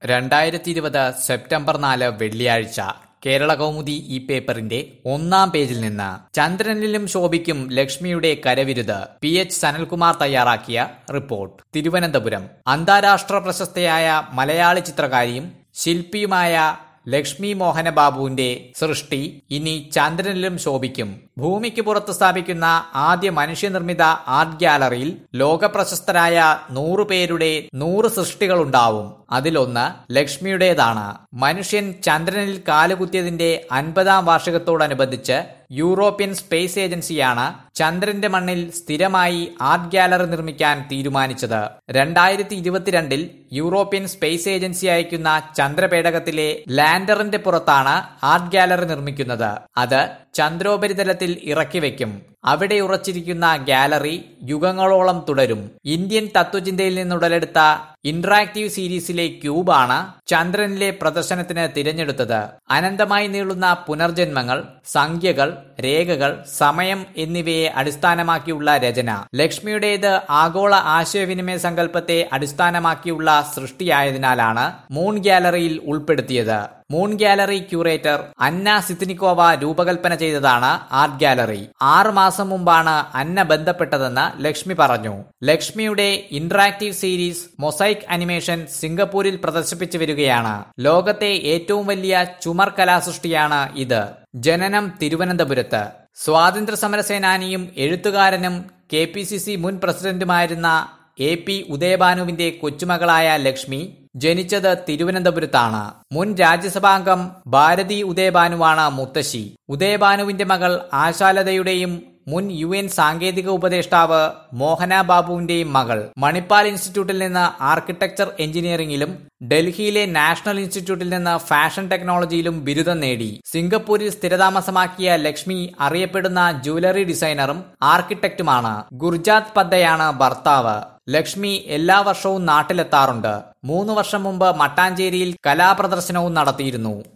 രണ്ടായിരത്തി ഇരുപത് സെപ്റ്റംബർ നാല് വെള്ളിയാഴ്ച കേരള കൗമുദി ഈ പേപ്പറിന്റെ ഒന്നാം പേജിൽ നിന്ന് ചന്ദ്രനിലും ശോഭിക്കും ലക്ഷ്മിയുടെ കരവിരുത് പി എച്ച് സനൽകുമാർ തയ്യാറാക്കിയ റിപ്പോർട്ട് തിരുവനന്തപുരം അന്താരാഷ്ട്ര പ്രശസ്തയായ മലയാളി ചിത്രകാരിയും ശില്പിയുമായ ലക്ഷ്മി മോഹന ബാബുവിന്റെ സൃഷ്ടി ഇനി ചന്ദ്രനിലും ശോഭിക്കും ഭൂമിക്ക് പുറത്ത് സ്ഥാപിക്കുന്ന ആദ്യ മനുഷ്യനിർമ്മിത ആർട്ട് ഗ്യാലറിയിൽ ലോകപ്രശസ്തരായ നൂറ് പേരുടെ നൂറ് സൃഷ്ടികളുണ്ടാവും അതിലൊന്ന് ലക്ഷ്മിയുടേതാണ് മനുഷ്യൻ ചന്ദ്രനിൽ കാലുകുത്തിയതിന്റെ അൻപതാം വാർഷികത്തോടനുബന്ധിച്ച് യൂറോപ്യൻ സ്പേസ് ഏജൻസിയാണ് ചന്ദ്രന്റെ മണ്ണിൽ സ്ഥിരമായി ആർട്ട് ഗ്യാലറി നിർമ്മിക്കാൻ തീരുമാനിച്ചത് രണ്ടായിരത്തി ഇരുപത്തിരണ്ടിൽ യൂറോപ്യൻ സ്പേസ് ഏജൻസി അയക്കുന്ന ചന്ദ്രപേടകത്തിലെ ലാൻഡറിന്റെ പുറത്താണ് ആർട്ട് ഗാലറി നിർമ്മിക്കുന്നത് അത് ചന്ദ്രോപരിതലത്തിൽ ഇറക്കി വെക്കും അവിടെ ഉറച്ചിരിക്കുന്ന ഗാലറി യുഗങ്ങളോളം തുടരും ഇന്ത്യൻ തത്വചിന്തയിൽ നിന്നുടലെടുത്ത ഇന്ററാക്റ്റീവ് സീരീസിലെ ക്യൂബാണ് ചന്ദ്രനിലെ പ്രദർശനത്തിന് തിരഞ്ഞെടുത്തത് അനന്തമായി നീളുന്ന പുനർജന്മങ്ങൾ സംഖ്യകൾ രേഖകൾ സമയം എന്നിവയെ അടിസ്ഥാനമാക്കിയുള്ള രചന ലക്ഷ്മിയുടേത് ആഗോള ആശയവിനിമയ സങ്കല്പത്തെ അടിസ്ഥാനമാക്കിയുള്ള സൃഷ്ടിയായതിനാലാണ് മൂൺ ഗാലറിയിൽ ഉൾപ്പെടുത്തിയത് moon gallery curator Anna Sitnikova രൂപകൽപ്പന ചെയ്തതാണ് ആർട്ട് ഗാലറി ആറ് മാസം മുമ്പാണ് അന്ന ബന്ധപ്പെട്ടതെന്ന് ലക്ഷ്മി പറഞ്ഞു ലക്ഷ്മിയുടെ ഇന്ററാക്റ്റീവ് സീരീസ് മൊസൈക് അനിമേഷൻ സിംഗപ്പൂരിൽ പ്രദർശിപ്പിച്ചു വരികയാണ് ലോകത്തെ ഏറ്റവും വലിയ ചുമർ കലാസൃഷ്ടിയാണ് ഇത് ജനനം തിരുവനന്തപുരത്ത് സ്വാതന്ത്ര്യ സമര സേനാനിയും എഴുത്തുകാരനും കെ പി സി സി മുൻ പ്രസിഡന്റുമായിരുന്ന എ പി ഉദയഭാനുവിന്റെ കൊച്ചുമകളായ ലക്ഷ്മി ജനിച്ചത് തിരുവനന്തപുരത്താണ് മുൻ രാജ്യസഭാംഗം ഭാരതി ഉദയഭാനുവാണ് മുത്തശ്ശി ഉദയഭാനുവിന്റെ മകൾ ആശാലതയുടെയും മുൻ യു എൻ സാങ്കേതിക ഉപദേഷ്ടാവ് മോഹന ബാബുവിന്റെയും മകൾ മണിപ്പാൽ ഇൻസ്റ്റിറ്റ്യൂട്ടിൽ നിന്ന് ആർക്കിടെക്ചർ എഞ്ചിനീയറിംഗിലും ഡൽഹിയിലെ നാഷണൽ ഇൻസ്റ്റിറ്റ്യൂട്ടിൽ നിന്ന് ഫാഷൻ ടെക്നോളജിയിലും ബിരുദം നേടി സിംഗപ്പൂരിൽ സ്ഥിരതാമസമാക്കിയ ലക്ഷ്മി അറിയപ്പെടുന്ന ജ്വല്ലറി ഡിസൈനറും ആർക്കിടെക്റ്റുമാണ് ഗുർജാത് പദ്ദയാണ് ഭർത്താവ് ലക്ഷ്മി എല്ലാ വർഷവും നാട്ടിലെത്താറുണ്ട് മൂന്ന് വർഷം മുമ്പ് മട്ടാഞ്ചേരിയിൽ കലാപ്രദർശനവും നടത്തിയിരുന്നു